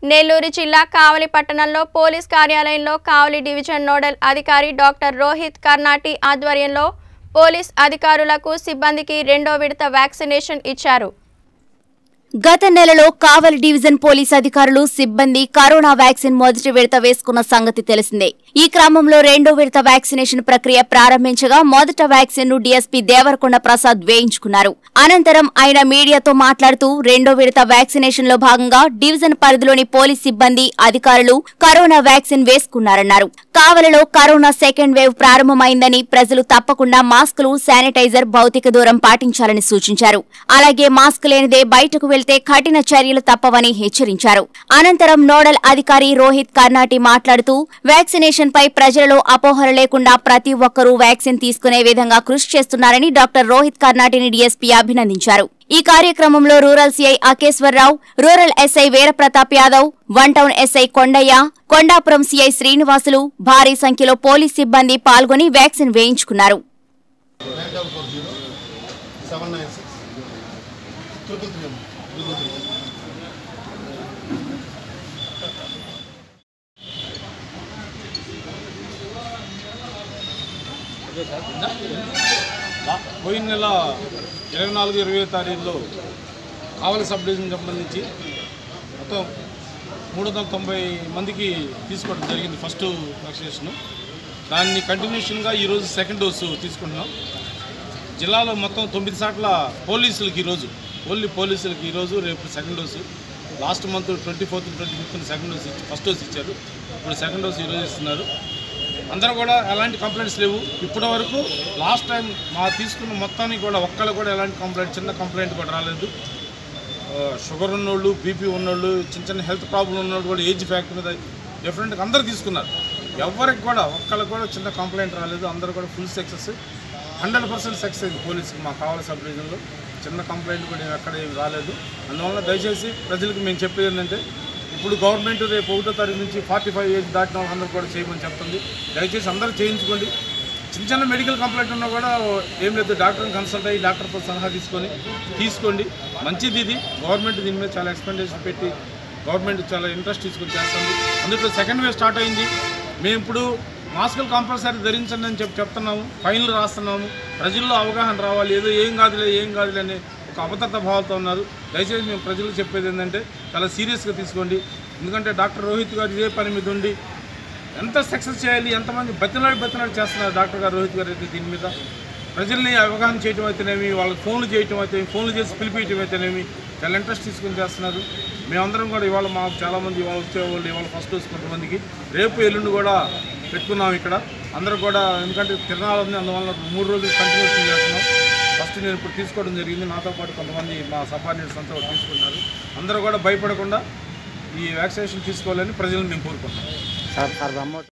నెల్లూరు జిల్లా కావలి పట్టణంలో పోలీస్ కార్యాలయంలో కావలి డివిజన్ నోడల్ అధికారి డాక్టర్ రోహిత్ కర్నాటి ఆధ్వర్యంలో పోలీస్ అధికారులకు సిబ్బందికి రెండో విడత వ్యాక్సినేషన్ ఇచ్చారు గత నెలలో కావలి డివిజన్ పోలీస్ అధికారులు సిబ్బంది కరోనా వ్యాక్సిన్ మొదటి విడత వేసుకున్న సంగతి తెలిసిందే ఈ క్రమంలో రెండో విడత వ్యాక్సినేషన్ ప్రక్రియ ప్రారంభించగా మొదట వ్యాక్సిన్ ను డీఎస్పీ దేవరకొండ ప్రసాద్ వేయించుకున్నారు అనంతరం ఆయన మీడియాతో మాట్లాడుతూ రెండో విడత వ్యాక్సినేషన్ లో భాగంగా డివిజన్ పరిధిలోని పోలీస్ సిబ్బంది అధికారులు కరోనా వ్యాక్సిన్ వేసుకున్నారన్నారు కావలిలో కరోనా సెకండ్ వేవ్ ప్రారంభమైందని ప్రజలు తప్పకుండా మాస్కులు శానిటైజర్ భౌతిక దూరం పాటించాలని సూచించారు అలాగే మాస్క్ లేనిదే బయటకు వెళ్తే కఠిన చర్యలు తప్పవని హెచ్చరించారు అనంతరం నోడల్ అధికారి రోహిత్ కర్నాటి మాట్లాడుతూ వ్యాక్సినేషన్ పై ప్రజలలో అపోహలు లేకుండా ప్రతి ఒక్కరూ వ్యాక్సిన్ తీసుకునే విధంగా కృషి చేస్తున్నారని డాక్టర్ రోహిత్ కర్నాటిని డీఎస్పీ అభినందించారు ఈ కార్యక్రమంలో rural CI Akeswararao rural SI Veerapratap Yadav one town SI Kondaiah Kondapuram CI Srinivasulu భారీ సంఖ్యలో పోలీస్ సిబ్బంది పాల్గొని వ్యాక్సిన్ వేయించుకున్నారు nine double four zero seven nine six triple three triple three పోయిన నెల ఇరవై నాలుగు ఇరవై తారీఖులో కావలి సబ్ డివిజన్ సంబంధించి మొత్తం మూడు వందల తొంభై మందికి తీసుకోవడం జరిగింది ఫస్ట్ వ్యాక్సినేషన్ దాన్ని కంటిన్యూషన్గా ఈరోజు సెకండ్ డోసు తీసుకుంటున్నాం జిల్లాలో మొత్తం తొమ్మిది సార్ల పోలీసులకి ఈరోజు ఓన్లీ పోలీసులకి ఈరోజు రేపు second dose last month twenty fourth twenty fifth second dose ఇచ్చి ఫస్ట్ డోస్ ఇచ్చారు ఇప్పుడు సెకండ్ డోస్ ఈరోజు ఇస్తున్నారు అందరూ కూడా ఎలాంటి కంప్లైంట్స్ లేవు ఇప్పటి వరకు లాస్ట్ టైం మా తీసుకున్న మొత్తానికి కూడా ఒక్కళ్ళు కూడా ఎలాంటి కంప్లైంట్ చిన్న కంప్లైంట్ కూడా రాలేదు ఆ, షుగర్ ఉన్నోళ్ళు బీపీ ఉన్నోళ్ళు చిన్న చిన్న హెల్త్ ప్రాబ్లం ఉన్నోళ్ళు కూడా ఏజ్ ఫ్యాక్టర్ మీద డిఫరెంట్గా అందరూ తీసుకున్నారు ఎవరికి కూడా ఒక్కళ్ళకి కూడా చిన్న కంప్లైంట్ రాలేదు అందరూ కూడా full success hundred percent success అయింది పోలీస్కి మా కావాలి సబ్ డివిజన్లో చిన్న కంప్లైంట్ కూడా ఏం ఎక్కడ ఏం రాలేదు అందువల్ల దయచేసి ప్రజలకు మేము చెప్పేది ఏంటంటే ఇప్పుడు గవర్నమెంట్ రేపు ఒకటో తారీఖు నుంచి ఫార్టీ ఫైవ్ ఏజ్ దాటిన వాళ్ళందరూ కూడా చేయమని చెప్తుంది దయచేసి అందరూ చేయించుకోండి చిన్న చిన్న మెడికల్ కంప్లైంట్ ఉన్నా కూడా ఏం లేదు డాక్టర్ని కన్సల్ట్ అయ్యి డాక్టర్తో సలహా తీసుకొని తీసుకోండి మంచిది ఇది గవర్నమెంట్ దీని మీద చాలా ఎక్స్పెండిచర్ పెట్టి గవర్నమెంట్ చాలా ఇంట్రెస్ట్ తీసుకొని చేస్తుంది అందులో సెకండ్ వేవ్ స్టార్ట్ అయింది మేము ఇప్పుడు మాస్కులు కంపల్సరీ ధరించండి అని చెప్పి చెప్తున్నాము ఫైన్లు రాస్తున్నాము ప్రజల్లో అవగాహన రావాలి ఏదో ఏం కాదులే ఏం కాదులే అనే ఒక అభద్రత భావాలతో ఉన్నారు దయచేసి మేము ప్రజలకు చెప్పేది ఏంటంటే చాలా సీరియస్గా తీసుకోండి ఎందుకంటే డాక్టర్ రోహిత్ గారు ఇదే పని మీద ఉండి ఎంత సక్సెస్ చేయాలి ఎంతమంది బతినాడు బతినాడు చేస్తున్నారు డాక్టర్ గారు రోహిత్ గారు అయితే దీని మీద ప్రజల్ని అవగాహన చేయటం అయితేనేమి వాళ్ళకి ఫోన్లు చేయటం అయితే ఫోన్లు చేసి పిలిపించడం అయితేనేమి చాలా ఇంట్రెస్ట్ తీసుకుని చేస్తున్నారు మేమందరం కూడా ఇవాళ మాకు చాలామంది ఇవాళ వచ్చేవాళ్ళు ఇవాళ ఫస్ట్ డోస్ కొంతమందికి రేపు ఎల్లుండి కూడా పెట్టుకున్నాం ఇక్కడ అందరూ కూడా ఎందుకంటే తిరణాలు ఉంది అందువల్ల మూడు రోజులు కంటిన్యూషన్ చేస్తున్నాం ఫస్ట్ నేను ఇప్పుడు తీసుకోవడం జరిగింది నాతో పాటు కొంతమంది మా సబార్డినేట్స్ అంతా కూడా తీసుకున్నారు అందరూ కూడా భయపడకుండా ఈ వ్యాక్సినేషన్ తీసుకోవాలని ప్రజలను మేము కోరుకుంటున్నాం సార్ సార్ అమౌంట్